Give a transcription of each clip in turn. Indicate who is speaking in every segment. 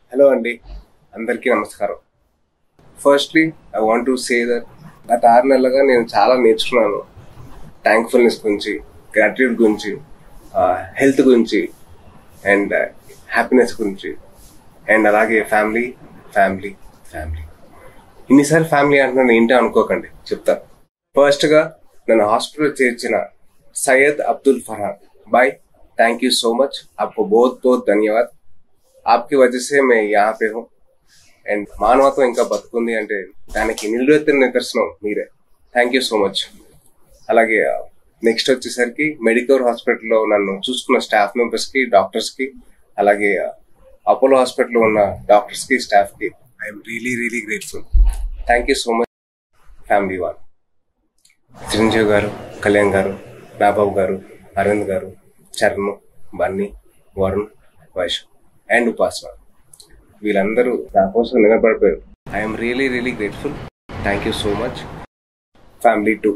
Speaker 1: hello అండి అందరికీ నమస్కారం firstly I want to say that గత ఆరు నెలలుగా నేను చాలా నేర్చుకున్నాను థ్యాంక్ఫుల్నెస్ గురించి గ్రాటిట్యూడ్ గురించి హెల్త్ గురించి అండ్ హ్యాపీనెస్ గురించి అండ్ అలాగే ఫ్యామిలీ ఫ్యామిలీ ఫ్యామిలీ ఇన్నిసార్లు ఫ్యామిలీ అంటున్నాను ఏంటో అనుకోకండి చెప్తా ఫస్ట్గా నన్ను హాస్పిటల్ చేర్చిన Syed Abdul Farhan bhai thank you so much आपको बहुत बहुत धन्यवाद आपकी वजह से मैं यहाँ पे हूँ అండ్ మానవత్వం ఇంకా బతుకుంది అంటే దానికి నిలువెత్తిన నిదర్శనం మీరే థ్యాంక్ యూ సో మచ్ అలాగే నెక్స్ట్ వచ్చేసరికి మెడికల్ హాస్పిటల్లో నన్ను చూసుకున్న స్టాఫ్ మెంబర్స్ కి డాక్టర్స్ కి అలాగే అపోలో హాస్పిటల్లో ఉన్న డాక్టర్స్ కి స్టాఫ్ కి I'm really really grateful thank you so much family one Chiranjeevi garu Kalyan garu Nagababu garu Aravind garu Charan Bunny Varun Vaish and Upasana వీళ్ళందరూ నా కోసం నిలబడిపోయారు I'm really really grateful thank you so much family two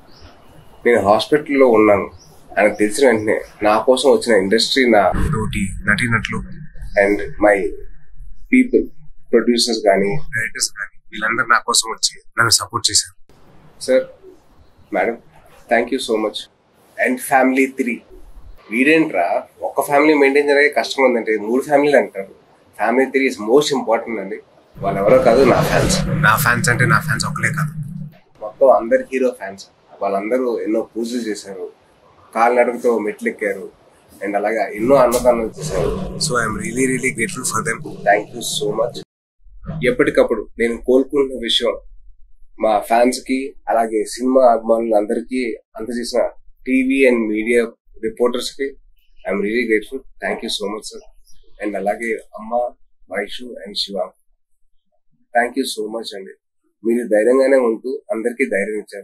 Speaker 1: నేను హాస్పిటల్లో ఉన్నాను అని తెలిసిన వెంటనే నా కోసం వచ్చిన ఇండస్ట్రీ నా తోటి నటినట్లు అండ్ మై పీపుల్ ప్రొడ్యూసర్స్ కానీ డైరెక్టర్స్ కానీ వీళ్ళందరూ నా కోసం వచ్చి నన్ను సపోర్ట్ చేశారు sir madam thank you so much and family three వీడేంట్రా ఒక్క ఫ్యామిలీ మెయింటైన్ చేయడానికి కష్టం ఉందంటే మూడు ఫ్యామిలీలు అంటారు family three is most important అండి వాళ్ళు ఎవరో కాదు నా ఫ్యాన్స్ నా ఫ్యాన్స్ అంటే నా ఫ్యాన్స్ ఒకలే కాదు మొత్తం అందరు హీరో ఫ్యాన్స్ వాళ్ళందరూ ఎన్నో పూజలు చేశారు కాలినడకతో మెట్లు ఎక్కారు అండ్ అలాగా ఎన్నో అన్నదానాలు చేశారు so I'm really really grateful for them thank you so much ఎప్పటికప్పుడు నేను కోలుకున్న విషయం మా ఫ్యాన్స్ కి అలాగే సినిమా అభిమానులందరికీ అందజేసిన టీవీ అండ్ మీడియా రిపోర్టర్స్ కి I'm really grateful thank you so much sir and అలాగే అమ్మ Vaishu and Shiva thank you so much అండి మీరు ధైర్యంగానే ఉంటూ అందరికీ ధైర్యం ఇచ్చారు